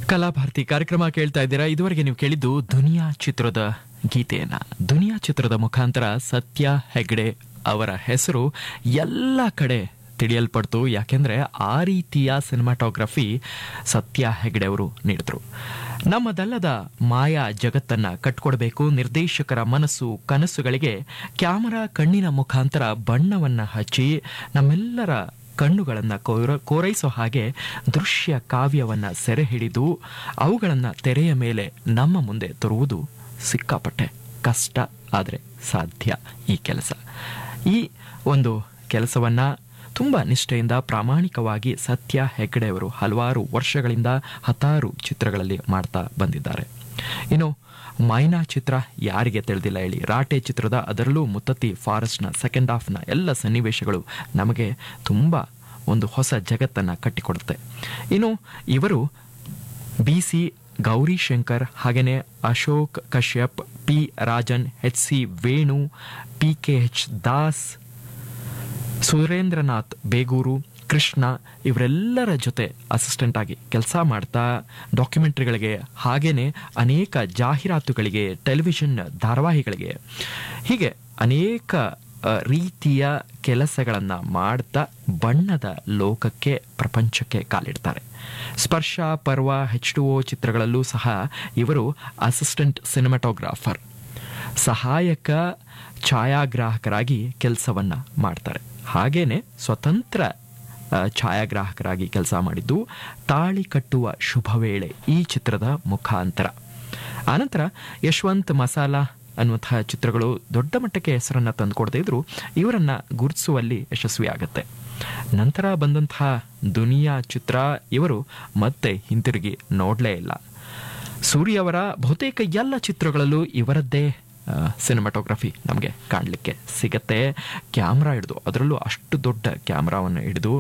ಕಲಾಭಾರತಿ ಕಾರ್ಯಕ್ರಮ ಕೇಳ್ತಾ ಇದ್ದೀರಾ ಇದುವರೆಗೆ ನೀವು ಕೇಳಿದ್ದು ದುನಿಯಾ ಚಿತ್ರದ ಗೀತೆಯನ್ನ ದುನಿಯಾ ಚಿತ್ರದ ಮುಖಾಂತರ ಸತ್ಯ ಹೆಗ್ಡೆ ಅವರ ಹೆಸರು ಎಲ್ಲ ಕಡೆ ತಿಳಿಯಲ್ಪಡ್ತು ಯಾಕೆಂದ್ರೆ ಆ ರೀತಿಯ ಸಿನಿಮಾಟೋಗ್ರಫಿ ಸತ್ಯ ಹೆಗ್ಡೆ ಅವರು ನೀಡಿದ್ರು ನಮ್ಮದಲ್ಲದ ಮಾಯಾ ಜಗತ್ತನ್ನ ಕಟ್ಕೊಡ್ಬೇಕು ನಿರ್ದೇಶಕರ ಮನಸ್ಸು ಕನಸುಗಳಿಗೆ ಕ್ಯಾಮರಾ ಕಣ್ಣಿನ ಮುಖಾಂತರ ಬಣ್ಣವನ್ನ ಹಚ್ಚಿ ನಮ್ಮೆಲ್ಲರ ಕಣ್ಣುಗಳನ್ನು ಕೋರ ಕೋರೈಸೋ ಹಾಗೆ ದೃಶ್ಯ ಕಾವ್ಯವನ್ನ ಸೆರೆ ಹಿಡಿದು ಅವುಗಳನ್ನು ತೆರೆಯ ಮೇಲೆ ನಮ್ಮ ಮುಂದೆ ತರುವುದು ಸಿಕ್ಕಾಪಟ್ಟೆ ಕಷ್ಟ ಆದರೆ ಸಾಧ್ಯ ಈ ಕೆಲಸ ಈ ಒಂದು ಕೆಲಸವನ್ನ ತುಂಬಾ ನಿಷ್ಠೆಯಿಂದ ಪ್ರಾಮಾಣಿಕವಾಗಿ ಸತ್ಯ ಹೆಗ್ಡೆ ಅವರು ಹಲವಾರು ವರ್ಷಗಳಿಂದ ಹತ್ತಾರು ಚಿತ್ರಗಳಲ್ಲಿ ಮಾಡ್ತಾ ಬಂದಿದ್ದಾರೆ ಇನ್ನು ಮೈನಾ ಚಿತ್ರ ಯಾರಿಗೆ ತಿಳಿದಿಲ್ಲ ಹೇಳಿ ರಾಟೆ ಚಿತ್ರದ ಅದರಲ್ಲೂ ಮುತ್ತತ್ತಿ ಫಾರೆಸ್ಟ್ನ ಸೆಕೆಂಡ್ ಹಾಫ್ನ ಎಲ್ಲ ಸನ್ನಿವೇಶಗಳು ನಮಗೆ ತುಂಬ ಒಂದು ಹೊಸ ಜಗತ್ತನ್ನು ಕಟ್ಟಿಕೊಡುತ್ತೆ ಇನ್ನು ಇವರು ಬಿ ಸಿ ಗೌರಿಶಂಕರ್ ಹಾಗೆಯೇ Ashok Kashyap P Rajan H C Venu P K H Das Surendranath Begur Krishna ಇವರೆಲ್ಲರ ಜೊತೆ ಅಸಿಸ್ಟೆಂಟ್ ಆಗಿ ಕೆಲಸ ಮಾಡ್ತಾ ಡಾಕ್ಯುಮೆಂಟ್ರಿಗಳಿಗೆ ಹಾಗೇನೆ ಅನೇಕ ಜಾಹೀರಾತುಗಳಿಗೆ ಟೆಲಿವಿಷನ್ ಧಾರಾವಾಹಿಗಳಿಗೆ ಹೀಗೆ ಅನೇಕ ಆ, ರೀತಿಯ ಕೆಲಸಗಳನ್ನು ಮಾಡ್ತಾ ಬಣ್ಣದ ಲೋಕಕ್ಕೆ ಪ್ರಪಂಚಕ್ಕೆ ಕಾಲಿಡ್ತಾರೆ ಸ್ಪರ್ಶ ಪರ್ವ ಹೆಚ್ ಟು ಓ ಚಿತ್ರಗಳಲ್ಲೂ ಸಹ ಇವರು ಅಸಿಸ್ಟೆಂಟ್ ಸಿನಿಮಾಟೋಗ್ರಾಫರ್ ಸಹಾಯಕ ಛಾಯಾಗ್ರಾಹಕರಾಗಿ ಕೆಲಸವನ್ನ ಮಾಡ್ತಾರೆ ಹಾಗೇನೆ ಸ್ವತಂತ್ರ ಆ, ಛಾಯಾಗ್ರಾಹಕರಾಗಿ ಕೆಲಸ ಮಾಡಿದ್ದು ತಾಳಿ ಕಟ್ಟುವ ಶುಭ ವೇಳೆ ಈ ಚಿತ್ರದ ಮುಖಾಂತರ ಆನಂತರ ಯಶವಂತ್ ಮಸಾಲಾ ಅನ್ನುವಂತಹ ಚಿತ್ರಗಳು ದೊಡ್ಡ ಮಟ್ಟಕ್ಕೆ ಹೆಸರನ್ನ ತಂದುಕೊಡದೇ ಇದ್ರು ಇವರನ್ನ ಗುರುತಿಸುವಲ್ಲಿ ಯಶಸ್ವಿಯಾಗತ್ತೆ ನಂತರ ಬಂದಂತಹ ದುನಿಯಾ ಚಿತ್ರ ಇವರು ಮತ್ತೆ ಹಿಂತಿರುಗಿ ನೋಡಲೇ ಇಲ್ಲ ಸೂರ್ಯ ಅವರ ಬಹುತೇಕ ಎಲ್ಲ ಚಿತ್ರಗಳಲ್ಲೂ ಇವರದ್ದೇ ಸಿನಿಮಾಟೋಗ್ರಫಿ ನಮಗೆ ಕಾಣಲಿಕ್ಕೆ ಸಿಗತ್ತೆ ಕ್ಯಾಮ್ರಾ ಹಿಡಿದು ಅದರಲ್ಲೂ ಅಷ್ಟು ದೊಡ್ಡ ಕ್ಯಾಮ್ರಾವನ್ನು ಹಿಡಿದು